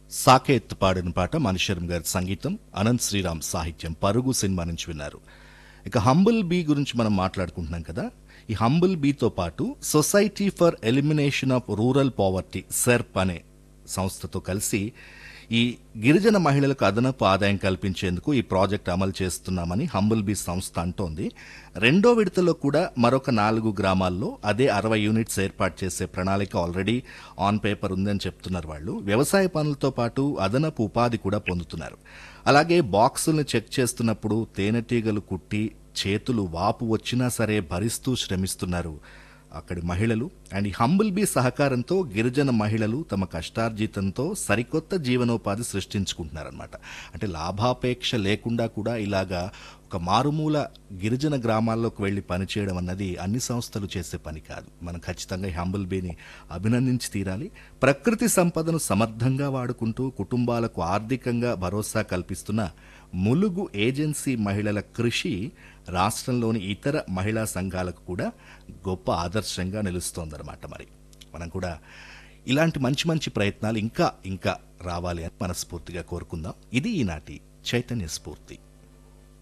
సాకేత్ పాడిన పాట మణిశరం గారి సంగీతం అనంత్ శ్రీరామ్ సాహిత్యం పరుగు సినిమా నుంచి విన్నారు ఇక హంబుల్ బీ గురించి మనం మాట్లాడుకుంటున్నాం కదా ఈ హంబుల్ బీతో పాటు society for elimination of rural poverty SERP అనే సంస్థతో కలిసి ఈ గిరిజన మహిళలకు అదనపు ఆదాయం కల్పించేందుకు ఈ ప్రాజెక్ట్ అమలు చేస్తున్నామని హంబుల్ బీ సంస్థ అంటోంది రెండో విడతలో కూడా మరొక నాలుగు గ్రామాల్లో అదే అరవై యూనిట్స్ ఏర్పాటు చేసే ప్రణాళిక ఆల్రెడీ ఆన్ పేపర్ ఉందని చెప్తున్నారు వాళ్ళు వ్యవసాయ పనులతో పాటు అదనపు ఉపాధి కూడా పొందుతున్నారు అలాగే బాక్సుల్ని చెక్ చేస్తున్నప్పుడు తేనెటీగలు కుట్టి చేతులు వాపు వచ్చినా సరే భరిస్తూ శ్రమిస్తున్నారు అక్కడి మహిళలు అండ్ ఈ హంబుల్ బీ సహకారంతో గిరిజన మహిళలు తమ కష్టార్జితంతో సరికొత్త జీవనోపాధి సృష్టించుకుంటున్నారనమాట అంటే లాభాపేక్ష లేకుండా కూడా ఇలాగా ఒక మారుమూల గిరిజన గ్రామాల్లోకి వెళ్ళి పనిచేయడం అన్నది అన్ని సంస్థలు చేసే పని కాదు మనం ఖచ్చితంగా ఈ హంబుల్ బీని అభినందించి తీరాలి ప్రకృతి సంపదను సమర్థంగా వాడుకుంటూ కుటుంబాలకు ఆర్థికంగా భరోసా కల్పిస్తున్న ములుగు ఏజెన్సీ మహిళల కృషి రాష్ట్రంలోని ఇతర మహిళా సంఘాలకు కూడా గొప్ప ఆదర్శంగా నిలుస్తోందన్నమాట మరి మనం కూడా ఇలాంటి మంచి మంచి ప్రయత్నాలు ఇంకా ఇంకా రావాలి అని మనస్ఫూర్తిగా కోరుకుందాం ఇది ఈనాటి చైతన్య స్ఫూర్తి